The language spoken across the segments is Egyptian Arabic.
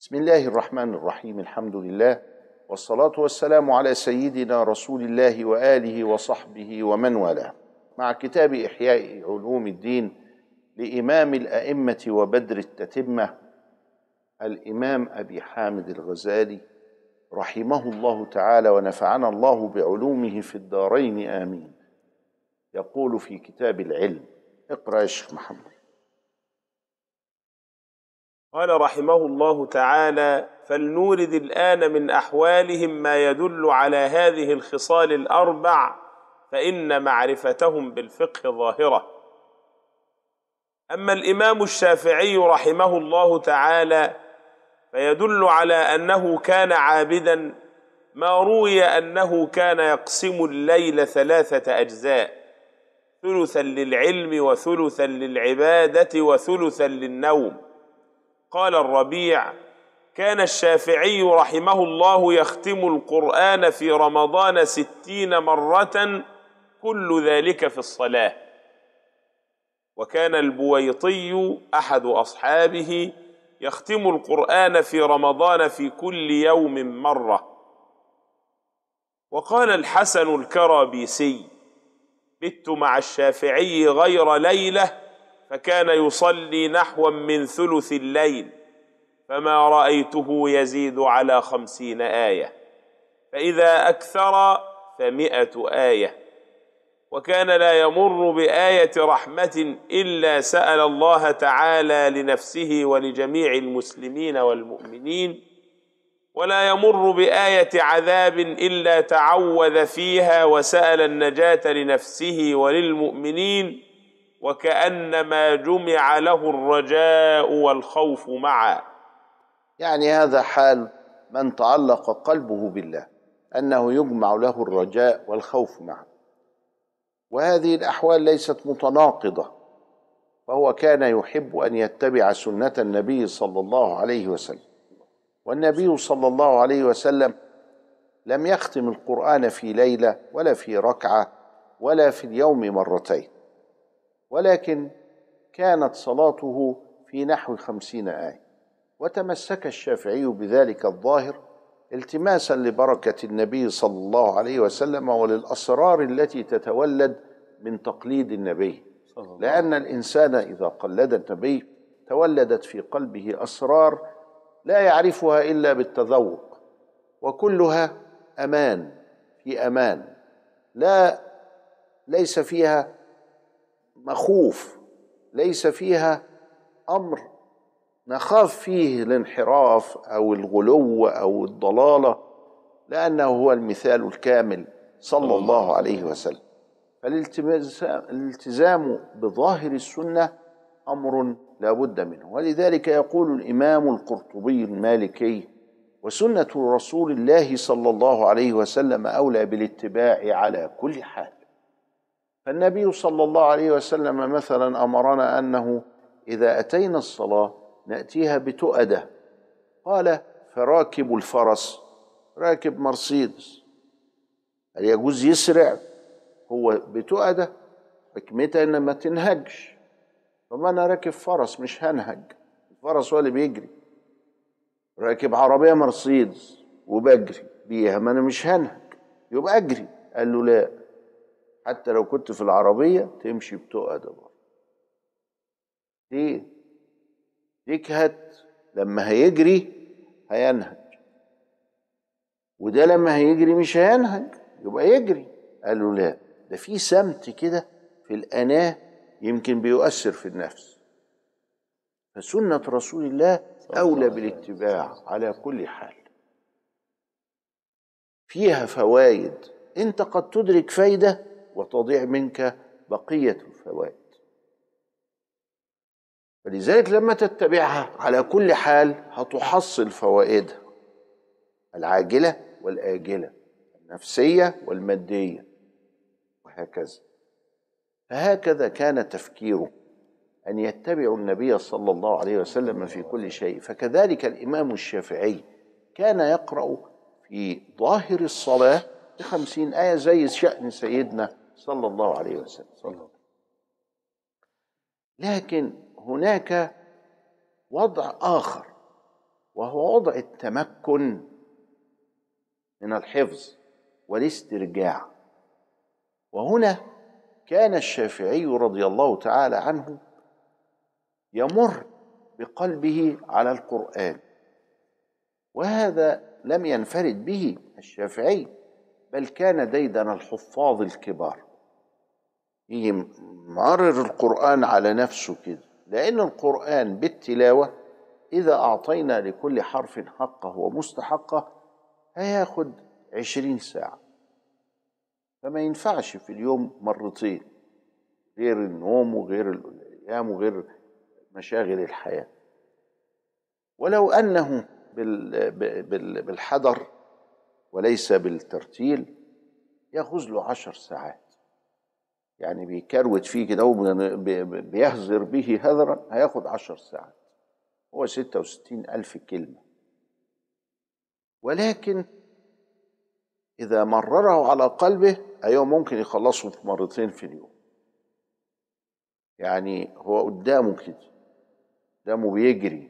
بسم الله الرحمن الرحيم الحمد لله والصلاة والسلام على سيدنا رسول الله وآله وصحبه ومن والاه مع كتاب إحياء علوم الدين لإمام الأئمة وبدر التتمة الإمام أبي حامد الغزالي رحمه الله تعالى ونفعنا الله بعلومه في الدارين آمين يقول في كتاب العلم اقرأ يا شيخ محمد قال رحمه الله تعالى فلنورد الآن من أحوالهم ما يدل على هذه الخصال الأربع فإن معرفتهم بالفقه ظاهرة أما الإمام الشافعي رحمه الله تعالى فيدل على أنه كان عابدا ما روي أنه كان يقسم الليل ثلاثة أجزاء ثلثا للعلم وثلثا للعبادة وثلثا للنوم قال الربيع كان الشافعي رحمه الله يختم القرآن في رمضان ستين مرة كل ذلك في الصلاة وكان البويطي أحد أصحابه يختم القرآن في رمضان في كل يوم مرة وقال الحسن الكرابيسي بت مع الشافعي غير ليله فكان يصلي نحوا من ثلث الليل فما رأيته يزيد على خمسين آية فإذا أكثر فمئة آية وكان لا يمر بآية رحمة إلا سأل الله تعالى لنفسه ولجميع المسلمين والمؤمنين ولا يمر بآية عذاب إلا تعوذ فيها وسأل النجاة لنفسه وللمؤمنين وكأنما جمع له الرجاء والخوف معا يعني هذا حال من تعلق قلبه بالله أنه يجمع له الرجاء والخوف معا وهذه الأحوال ليست متناقضة فهو كان يحب أن يتبع سنة النبي صلى الله عليه وسلم والنبي صلى الله عليه وسلم لم يختم القرآن في ليلة ولا في ركعة ولا في اليوم مرتين ولكن كانت صلاته في نحو خمسين آية وتمسك الشافعي بذلك الظاهر التماسا لبركة النبي صلى الله عليه وسلم وللأسرار التي تتولد من تقليد النبي لأن الإنسان إذا قلد النبي تولدت في قلبه أسرار لا يعرفها إلا بالتذوق وكلها أمان في أمان لا ليس فيها مخوف ليس فيها امر نخاف فيه الانحراف او الغلو او الضلاله لانه هو المثال الكامل صلى الله عليه وسلم فالالتزام بظاهر السنه امر لا بد منه ولذلك يقول الامام القرطبي المالكي وسنه رسول الله صلى الله عليه وسلم اولى بالاتباع على كل حال فالنبي صلى الله عليه وسلم مثلا امرنا انه اذا اتينا الصلاه ناتيها بتؤده قال فراكب الفرس راكب مرسيدس هل يجوز يسرع هو بتؤده حكمتها ان ما تنهجش فما انا راكب فرس مش هنهج الفرس هو اللي بيجري راكب عربيه مرسيدس وبجري بيها ما انا مش هنهج يبقى اجري قال له لا حتى لو كنت في العربية تمشي بتقى ده برضه ليه؟ ديك هات لما هيجري هينهج وده لما هيجري مش هينهج يبقى يجري قال له لا ده في سمت كده في الأناة يمكن بيؤثر في النفس فسنة رسول الله أولى بالاتباع على كل حال فيها فوائد انت قد تدرك فايده وتضيع منك بقية الفوائد فلذلك لما تتبعها على كل حال هتحصل فوائدها العاجلة والآجلة النفسية والمادية وهكذا فهكذا كان تفكيره أن يتبعوا النبي صلى الله عليه وسلم في كل شيء فكذلك الإمام الشافعي كان يقرأ في ظاهر الصلاة بخمسين آية زي شأن سيدنا صلى الله عليه وسلم لكن هناك وضع آخر وهو وضع التمكن من الحفظ والاسترجاع وهنا كان الشافعي رضي الله تعالى عنه يمر بقلبه على القرآن وهذا لم ينفرد به الشافعي بل كان ديدن الحفاظ الكبار يجي مرر القرآن على نفسه كده لأن القرآن بالتلاوة إذا أعطينا لكل حرف حقه ومستحقه هياخد عشرين ساعة فما ينفعش في اليوم مرتين غير النوم وغير الأيام وغير مشاغل الحياة ولو أنه بالحذر وليس بالترتيل ياخذ له عشر ساعات يعني بيكروت فيه كده بيهزر به هذرا هياخد عشر ساعات هو ستة وستين ألف كلمة ولكن إذا مرره على قلبه أيوة ممكن يخلصه في مرتين في اليوم يعني هو قدامه كده قدامه بيجري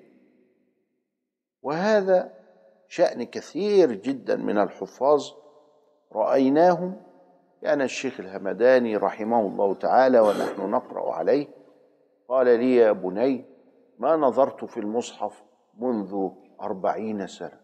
وهذا شأن كثير جدا من الحفاظ رأيناهم كان الشيخ الهمداني رحمه الله تعالى ونحن نقرأ عليه قال لي يا بني ما نظرت في المصحف منذ أربعين سنة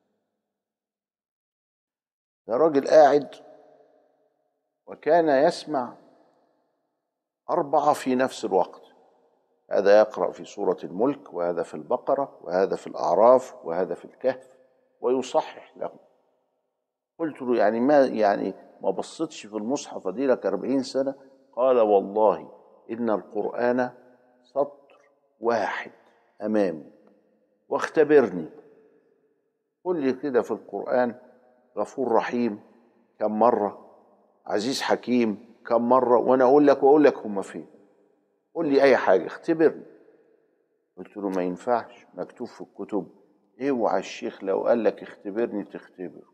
ده راجل قاعد وكان يسمع أربعة في نفس الوقت هذا يقرأ في سورة الملك وهذا في البقرة وهذا في الأعراف وهذا في الكهف ويصحح له قلت له يعني ما يعني ما بصيتش في المصحف دي لك أربعين سنة قال والله إن القرآن سطر واحد أمامي واختبرني قل لي كده في القرآن غفور رحيم كم مرة عزيز حكيم كم مرة وأنا أقول لك وأقول لك هم فين قول لي أي حاجة اختبرني قلت له ما ينفعش مكتوب في الكتب اوعى الشيخ لو قال لك اختبرني تختبر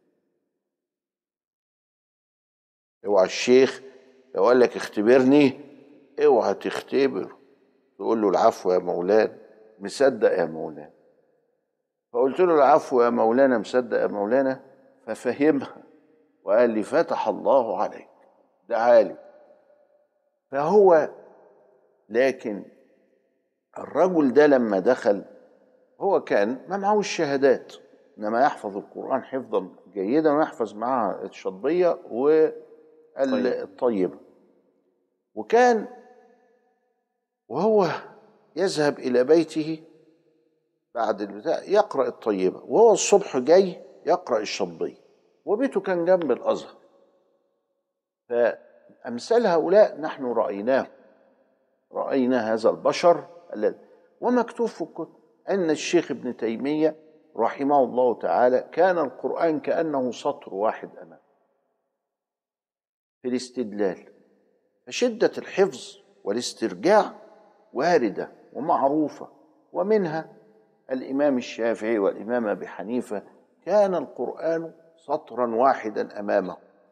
اوعى الشيخ لو قال لك اختبرني اوعى تختبر تقول له العفو يا مولانا مصدق يا مولانا فقلت له العفو يا مولانا مصدق يا مولانا ففهمها وقال لي فتح الله عليك ده عالي فهو لكن الرجل ده لما دخل هو كان ما معهوش شهادات انما يحفظ القران حفظا جيدا ويحفظ معها الشطبيه والطيبه وكان وهو يذهب الى بيته بعد البتاع يقرا الطيبه وهو الصبح جاي يقرا الشطبيه وبيته كان جنب الازهر فامثال هؤلاء نحن رايناه راينا هذا البشر الذي ومكتوب في الكتب أن الشيخ ابن تيمية رحمه الله تعالى كان القرآن كأنه سطر واحد أمامه في الاستدلال فشدة الحفظ والاسترجاع واردة ومعروفة ومنها الإمام الشافعي والإمام أبي حنيفة كان القرآن سطرا واحدا أمامه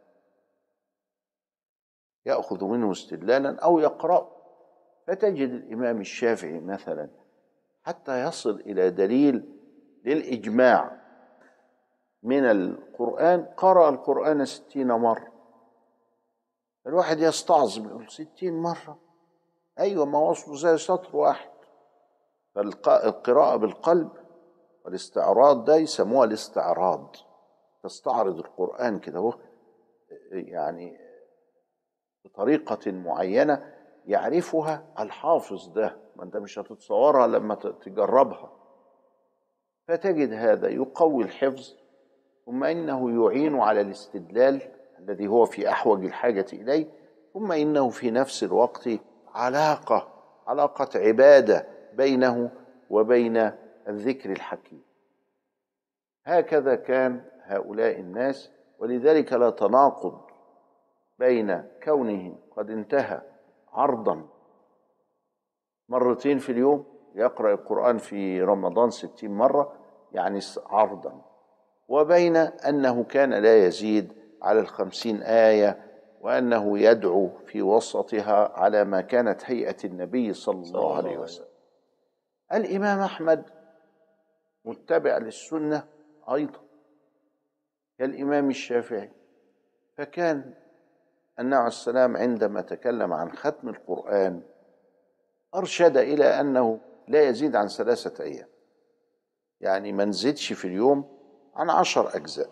يأخذ منه استدلالا أو يقرأ فتجد الإمام الشافعي مثلا حتى يصل إلى دليل للإجماع من القرآن قرأ القرآن ستين مرة الواحد يستعظم يقول ستين مرة أيوة ما وصله زي سطر واحد فالقراءة بالقلب والاستعراض ده يسموها الاستعراض تستعرض القرآن كده هو يعني بطريقة معينة يعرفها الحافظ ده ما انت مش هتتصورها لما تجربها فتجد هذا يقوي الحفظ ثم انه يعين على الاستدلال الذي هو في احوج الحاجه اليه ثم انه في نفس الوقت علاقه علاقه عباده بينه وبين الذكر الحكيم هكذا كان هؤلاء الناس ولذلك لا تناقض بين كونه قد انتهى عرضا مرتين في اليوم يقرأ القرآن في رمضان ستين مرة يعني عرضا وبين أنه كان لا يزيد على الخمسين آية وأنه يدعو في وسطها على ما كانت هيئة النبي صلى الله عليه وسلم الإمام أحمد متبع للسنة أيضا كالإمام الشافعي فكان النبي عليه السلام عندما تكلم عن ختم القرآن أرشد إلى أنه لا يزيد عن ثلاثة أيام يعني ما نزيدش في اليوم عن عشر أجزاء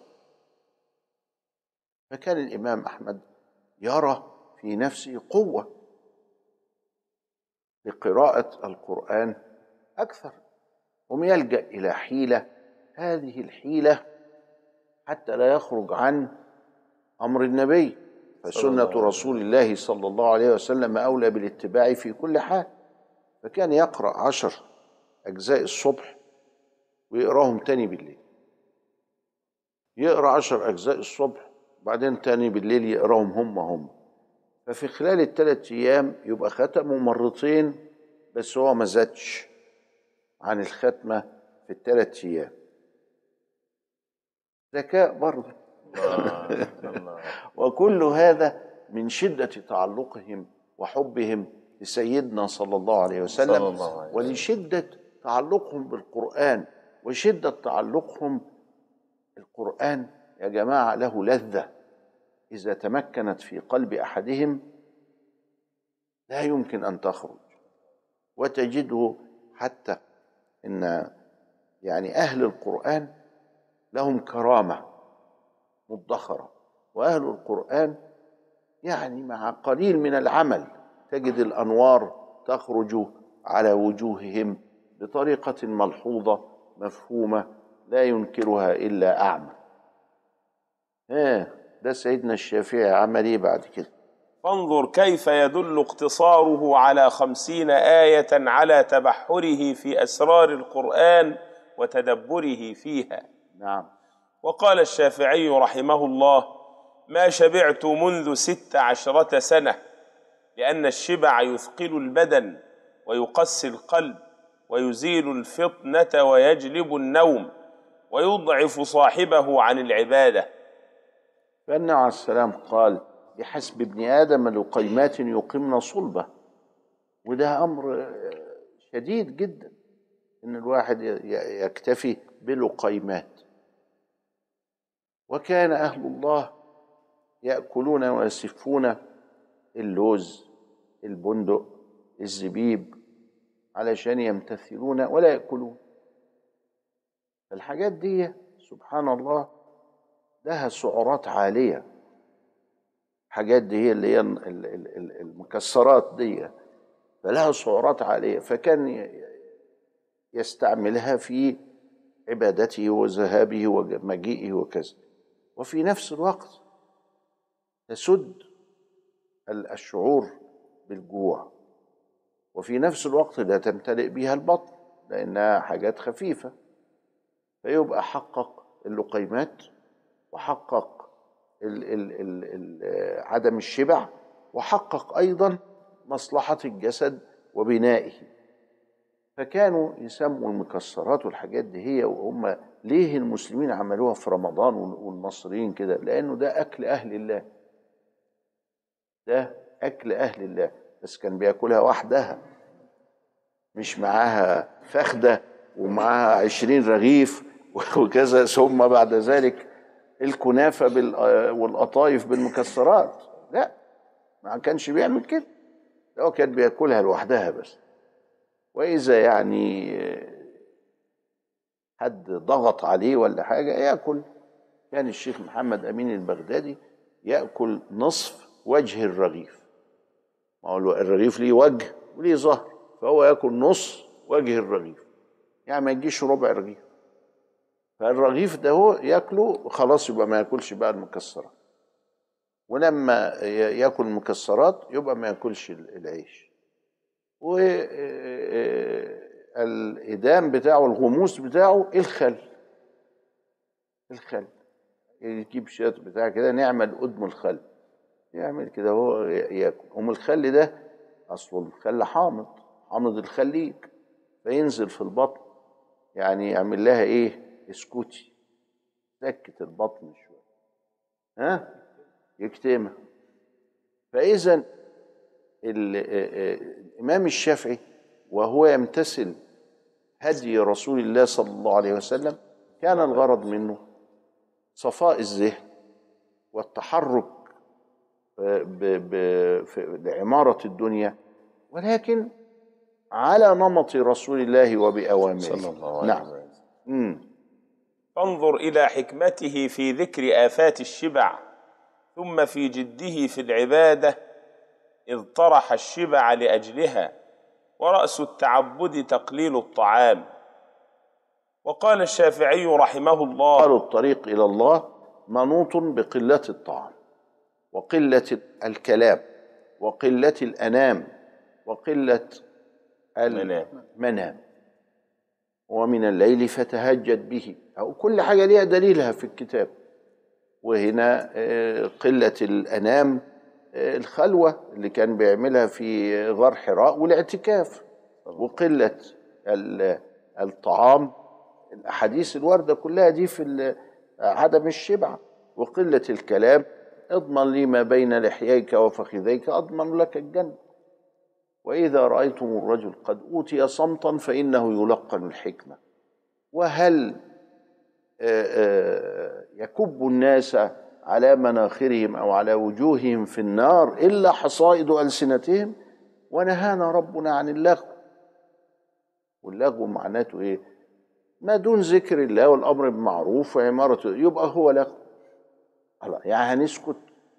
فكان الإمام أحمد يرى في نفسه قوة لقراءة القرآن أكثر هم يلجأ إلى حيلة هذه الحيلة حتى لا يخرج عن أمر النبي فسنة رسول الله صلى الله عليه وسلم أولى بالاتباع في كل حال فكان يقرأ عشر أجزاء الصبح ويقراهم تاني بالليل يقرأ عشر أجزاء الصبح وبعدين تاني بالليل يقراهم هم هم ففي خلال الثلاث أيام يبقى ختمه مرتين بس هو ما زادش عن الختمة في الثلاث أيام ذكاء برضه وكل هذا من شدة تعلقهم وحبهم لسيدنا صلى الله عليه وسلم صلى الله عليه وسلم. ولشدة تعلقهم بالقرآن وشدة تعلقهم القرآن يا جماعة له لذة إذا تمكنت في قلب أحدهم لا يمكن أن تخرج وتجده حتى إن يعني أهل القرآن لهم كرامة مدخرة وأهل القرآن يعني مع قليل من العمل تجد الأنوار تخرج على وجوههم بطريقة ملحوظة مفهومة لا ينكرها إلا أعمى ها ده سيدنا الشافعي عمل إيه بعد كده فانظر كيف يدل اقتصاره على خمسين آية على تبحره في أسرار القرآن وتدبره فيها نعم وقال الشافعي رحمه الله ما شبعت منذ ست عشرة سنة لأن الشبع يثقل البدن ويقسي القلب ويزيل الفطنة ويجلب النوم ويضعف صاحبه عن العبادة فالنبي عليه السلام قال بحسب ابن آدم لقيمات يقمن صلبه وده أمر شديد جدا إن الواحد ي- يكتفي بلقيمات وكان أهل الله يأكلون ويسفون اللوز البندق الزبيب علشان يمتثلون ولا يأكلون الحاجات دي سبحان الله لها سعرات عالية الحاجات دي هي اللي هي ال- ال- ال- المكسرات دي فلها سعرات عالية فكان ي- يستعملها في عبادته وذهابه ومجيئه وكذا وفي نفس الوقت تسد ال- الشعور بالجوع وفي نفس الوقت لا تمتلئ بها البطن لأنها حاجات خفيفة فيبقى حقق اللقيمات وحقق ال ال ال ال عدم الشبع وحقق أيضا مصلحة الجسد وبنائه فكانوا يسموا المكسرات والحاجات دي هي وهم ليه المسلمين عملوها في رمضان والمصريين كده لأنه ده أكل أهل الله ده أكل أهل الله بس كان بياكلها وحدها مش معاها فخدة ومعاها عشرين رغيف وكذا ثم بعد ذلك الكنافة بال- والقطايف بالمكسرات لا ما كانش بيعمل كده ده هو كان بياكلها لوحدها بس وإذا يعني حد ضغط عليه ولا حاجة ياكل كان الشيخ محمد أمين البغدادي ياكل نصف وجه الرغيف ما هو الرغيف ليه وجه وليه ظهر فهو ياكل نص وجه الرغيف يعني ما يجيش ربع رغيف فالرغيف ده هو ياكله خلاص يبقى ما ياكلش بقى المكسرات ولما ي- ياكل المكسرات يبقى ما ياكلش ال- العيش والإدام بتاعه الغموس بتاعه الخل الخل يجيب شات بتاع كده نعمل قدم الخل يعمل كده هو ي- ياكل ام الخل ده اصله الخل حامض حامض الخليج فينزل في البطن يعني يعمل لها ايه اسكوتي سكت البطن شويه ها يكتمها فاذا ال- آه، آه، الامام الشافعي وهو يمتثل هدي رسول الله صلى الله عليه وسلم كان الغرض منه صفاء الذهن والتحرك ب- ب- في- لعمارة الدنيا ولكن على نمط رسول الله وبأوامره صلى الله عليه نعم وسلم مم. فانظر إلى حكمته في ذكر آفات الشبع ثم في جده في العبادة إذ طرح الشبع لأجلها ورأس التعبد تقليل الطعام وقال الشافعي رحمه الله قالوا الطريق إلى الله منوط بقلة الطعام وقلة الكلام وقلة الأنام وقلة منام. المنام ومن الليل فتهجد به أو كل حاجة ليها دليلها في الكتاب وهنا آه، قلة الأنام آه، الخلوة اللي كان بيعملها في غار حراء والاعتكاف وقلة ال- الطعام الأحاديث الواردة كلها دي في ال- عدم الشبع وقلة الكلام اضمن لي ما بين لحييك وفخذيك أضمن لك الجنة وإذا رأيتم الرجل قد أوتي صمتا فإنه يلقن الحكمة وهل آه، آه، يكب الناس على مناخرهم أو على وجوههم في النار إلا حصائد ألسنتهم ونهانا ربنا عن اللغو واللغو معناته إيه ما دون ذكر الله والأمر بالمعروف وعمارة يبقى هو لغو الله يعني هنسكت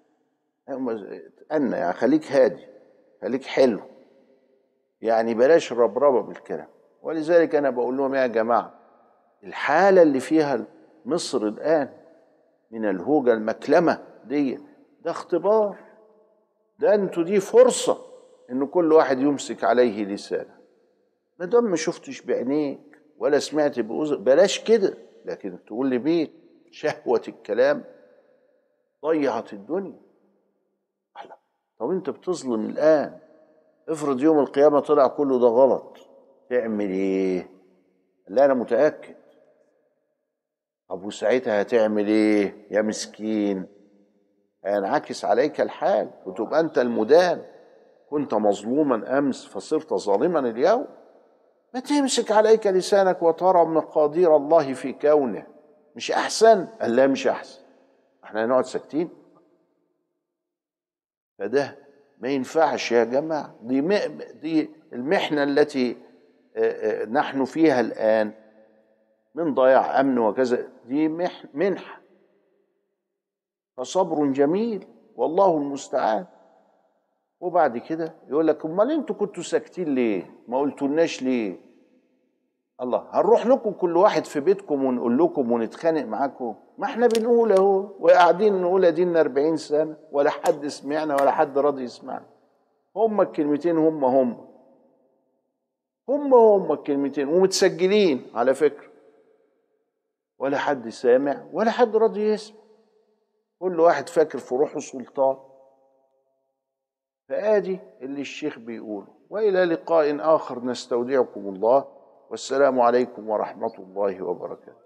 أن يعني خليك هادي خليك حلو يعني بلاش الربربه بالكلام ولذلك انا بقول لهم يا جماعه الحاله اللي فيها مصر الان من الهوجه المكلمه دي ده اختبار ده انتوا دي فرصه ان كل واحد يمسك عليه لسانه ما دام ما شفتش بعينيك ولا سمعت بأذن بلاش كده لكن تقول لي بيت شهوه الكلام ضيعت الدنيا الله. طب انت بتظلم الان افرض يوم القيامة طلع كله ده غلط تعمل ايه؟ لا انا متأكد طب وساعتها هتعمل ايه يا مسكين؟ هينعكس عليك الحال وتبقى انت المدان كنت مظلوما امس فصرت ظالما اليوم ما تمسك عليك لسانك وترى مقادير الله في كونه مش احسن؟ قال لا مش احسن احنا هنقعد ساكتين فده ما ينفعش يا جماعة دي, م... دي المحنة التي آه، آه، نحن فيها الآن من ضياع أمن وكذا دي مح... منحة فصبر جميل والله المستعان وبعد كده يقول لك امال انتوا كنتوا ساكتين ليه ما قلتولناش ليه الله هنروح لكم كل واحد في بيتكم ونقول لكم ونتخانق معاكم ما احنا بنقول اهو وقاعدين نقول ادينا 40 سنه ولا حد سمعنا ولا حد راضي يسمعنا هم الكلمتين هم هم هم هم الكلمتين ومتسجلين على فكره ولا حد سامع ولا حد راضي يسمع كل واحد فاكر في روحه سلطان فادي اللي الشيخ بيقوله والى لقاء اخر نستودعكم الله والسلام عليكم ورحمه الله وبركاته